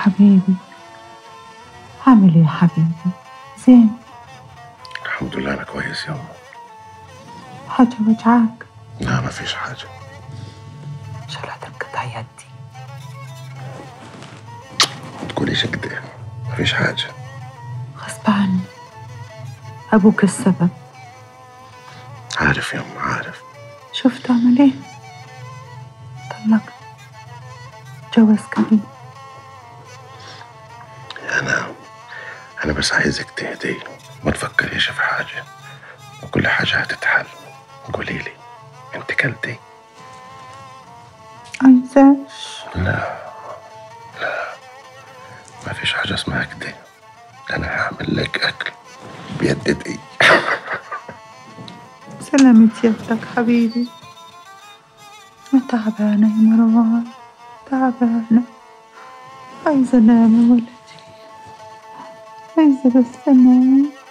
حبيبي عامل ايه يا حبيبي زين الحمد لله انا كويس يا أم حاجة وجعاك لا ما فيش حاجة إن شاء الله تنقطع يدي ما تقوليش كده ما فيش حاجة غصب عني أبوك السبب عارف يا أم عارف شفت عمل ايه طلقت جواز كريم أنا أنا بس عايزك تهدي ما تفكريش في حاجة وكل حاجة هتتحل قولي لي أنت كلتي؟ عايزاش لا لا ما فيش حاجة اسمها كده أنا هعمل لك أكل بيد إيدي سلامة يدك حبيبي أنا تعبانة يا مروان تعبانة عايزة أنام يا ولدي عايزة بس أنام